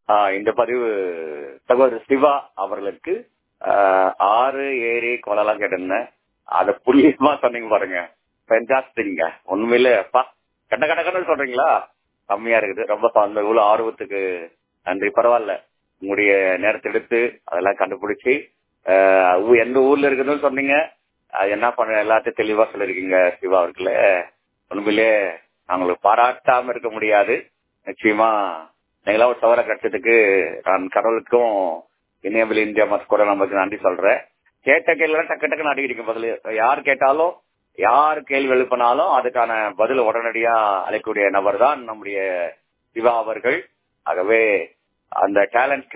ஆஹ் இந்த பதிவு சகோதரர் சிவா அவர்களுக்கு ஆஹ் ஆறு ஏரி கொலலாம் கேட்டிருந்தேன் அதை புள்ளியமா சொன்னீங்க பாருங்க ஃபென்டாஸ்டிங்க உண்மையிலே அப்பா கண்ட கண்ட கண்ட சொல்றீங்களா கம்மியா இருக்குது ரொம்ப அந்த இவ்வளவு ஆர்வத்துக்கு நன்றி பரவாயில்ல உங்களுடைய நேரத்தை எடுத்து அதெல்லாம் கண்டுபிடிச்சு ஆஹ் ஊ- எந்த ஊர்ல இருக்குதுன்னு சொன்னீங்க அது என்ன பண்ண எல்லாத்தையும் தெளிவா சொல்லிருக்கீங்க சிவா அவர்களே உண்மையிலே நாங்களுக்கு பாராட்டாம இருக்க முடியாது நிச்சயமா நீங்களா ஒரு சவர கட்சத்துக்கு நான் கடவுளுக்கும் இணையவில் இந்தியா மத் கூட நமக்கு நன்றி சொல்றேன் கேட்ட கேள்வி டக்கு டக்குன்னு அடிக்கிறீங்க பதில் யார் கேட்டாலும் யார் கேள்வி எழுப்பினாலும் அதுக்கான பதில் உடனடியா அளிக்கக்கூடிய நபர் தான் நம்முடைய சிவா அவர்கள் ஆகவே அந்த டேலண்ட்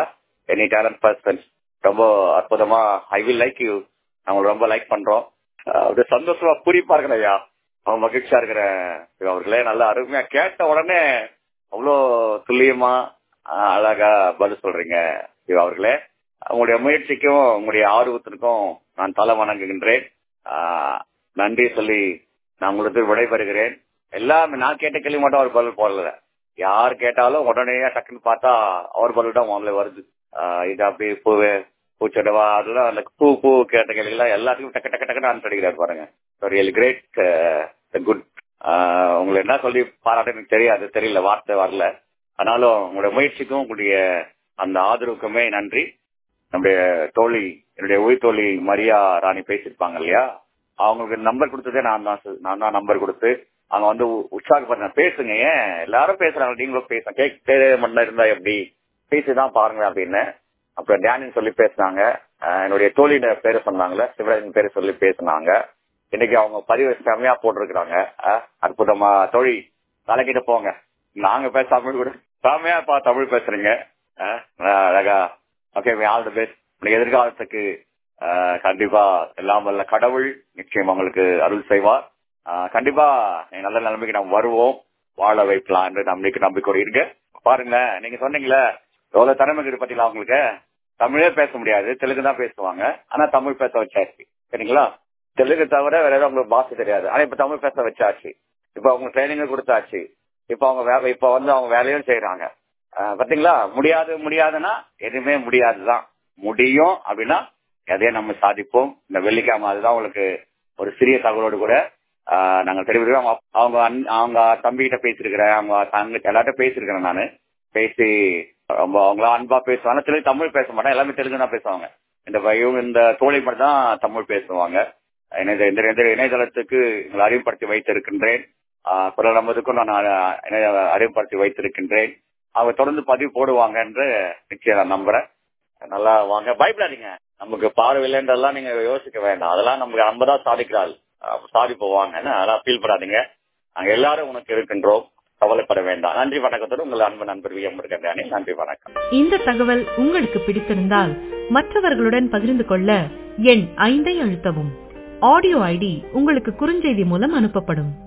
எனி டேலண்ட் பர்சன் ரொம்ப அற்புதமா ஐ வில் லைக் யூ நாங்க ரொம்ப லைக் பண்றோம் அஹ் அப்படியே சந்தோஷமா பூரிப்பா இருக்கிறேன் ஐயா அவன் மகிழ்ச்சியா இருக்கிறேன் சிவா அவர்களே நல்லா அருமையா கேட்ட உடனே அவ்வளோ துல்லியமா அஹ், அழகா பதில் சொல்றீங்க சிவா அவர்களே உங்களுடைய முயற்சிக்கும் உங்களுடைய ஆர்வத்திற்கும் நான் தலை வணங்குகின்றேன் ஆஹ், நன்றி சொல்லி நான் உங்களுக்கு விடைபெறுகிறேன் எல்லாமே நான் கேட்ட கேள்வி மட்டும் அவர் பதில் போடல யார் கேட்டாலும் உடனே டக்குன்னு பார்த்தா அவர் பதில் தான் முதல்ல வருது ஆஹ், இது அப்படி பூவே பூச்சடவா அதெல்லாம் அந்த பூ பூ கேட்ட கேள்விலாம் எல்லாத்துக்கும் டக்கு டக்கு டக்குன்னு ஆன்சர் அடிக்கிறார் பாருங்க ரியல் கிரேட் குட் உங்களை என்ன சொல்லி பாராட்ட எனக்கு தெரியாது தெரியல வார்த்தை வரல ஆனாலும் உங்களுடைய முயற்சிக்கும் உங்களுடைய அந்த ஆதரவுக்குமே நன்றி நம்முடைய தோழி என்னுடைய உயிர் தோழி மரியா ராணி பேசியிருப்பாங்க இல்லையா அவங்களுக்கு நம்பர் கொடுத்ததே நான் தான் சார். நான் தான் நம்பர் கொடுத்து அவங்க வந்து உ- உற்சாகப்படுத்த பேசுங்க ஏன் எல்லாரும் பேசுறாங்க நீங்களும் பேசுங்க கேட்க மட்டும் இருந்தா எப்படி பேசிதான் பாருங்க அப்படின்னு அப்புறம் டேனின்னு சொல்லி பேசுனாங்க அஹ் என்னுடைய தோழியோட பேரை சொன்னாங்கல்ல சிவராஜன் பேரை சொல்லி பேசுனாங்க இன்னைக்கு அவங்க பதிவு செம்மையா போட்டிருக்கிறாங்க அஹ் அற்புதமா தோழி தலைக்கிட்ட போங்க நாங்க பேச தமிழ் கூட செம்மையா பா தமிழ் பேசுறீங்க அஹ் அழகா ஓகே ஆல் தி பெஸ்ட் உங்களுடைய எதிர்காலத்துக்கு அஹ், கண்டிப்பா எல்லாம் வல்ல கடவுள் நிச்சயம் உங்களுக்கு அருள் செய்வார் அஹ், கண்டிப்பா நீங்க நல்ல நிலைமைக்கு நம்ம வருவோம் வாழ வைக்கலாம் என்று நம்பிக்கை நம்பிக்கை இருக்கு பாருங்க நீங்க சொன்னீங்களே எவ்வளவு திறமை இருக்கு பாத்தீங்களா உங்களுக்கு தமிழே பேச முடியாது தெலுங்கு தான் பேசுவாங்க ஆனா தமிழ் பேச வச்சாச்சு சரிங்களா தெலுங்கு தவிர வேற ஏதாவது உங்களுக்கு பாஷை தெரியாது ஆனா இப்ப தமிழ் பேச வச்சாச்சு இப்ப அவங்க ட்ரைனிங் கொடுத்தாச்சு இப்ப அவங்க வேலை இப்ப வந்து அவங்க வேலையும் செய்யறாங்க ஆஹ் பாத்தீங்களா முடியாது முடியாதுன்னா எதுவுமே முடியாதுதான் முடியும் அப்படின்னா எதையும் நம்ம சாதிப்போம் இந்த வெள்ளிக்கிழமை அதுதான் உங்களுக்கு ஒரு சிறிய தகவலோடு கூட ஆஹ் நாங்க தெரிவிக்கிறோம் அவங்க அப்- அவங்க அண்ண- அவங்க தம்பி கிட்ட பேசிருக்கிறேன் அவங்க தங்க எல்லார்ட்டும் பேசிருக்கிறேன் நானு பேசி ரொம்ப அவங்களா அன்பா பேசுவாங்க தெலுங்கு தமிழ் பேச மாட்டாங்க எல்லாமே தெலுங்கு தான் பேசுவாங்க இந்த ப- இவங்க இந்த தோழி மட்டும் தான் தமிழ் பேசுவாங்க இணைய- இந்த இந்த இணையதளத்துக்கு உங்களை அறிமுகப்படுத்தி வைத்திருக்கின்றேன் ஆஹ் குரல் நமதுக்கும் நான் அ- இணைய அறிமுகப்படுத்தி வைத்திருக்கின்றேன் அவங்க தொடர்ந்து பதிவு போடுவாங்க என்று நிச்சயம் நான் நம்புறேன் நல்லா வாங்க பயப்படாதீங்க நமக்கு பார்வையில்லைன்றதெல்லாம் நீங்க யோசிக்க வேண்டாம் அதெல்லாம் நமக்கு நம்ம தான் சாதிக்கிறாள் சாதிப்போம் வாங்க என்ன? அதெல்லாம் ஃபீல் பண்ணாதீங்க நாங்க எல்லாரும் உனக்கு இருக்கின்றோம் கவலைப்பட வேண்டாம் நன்றி வணக்கத்தோடு உங்கள் அன்பு நண்பர் வி எம் இருக்கின்றானே நன்றி வணக்கம் இந்த தகவல் உங்களுக்கு பிடித்திருந்தால் மற்றவர்களுடன் பகிர்ந்து கொள்ள எண் ஐந்தை அழுத்தவும் ஆடியோ ஐடி உங்களுக்கு குறுஞ்செய்தி மூலம் அனுப்பப்படும்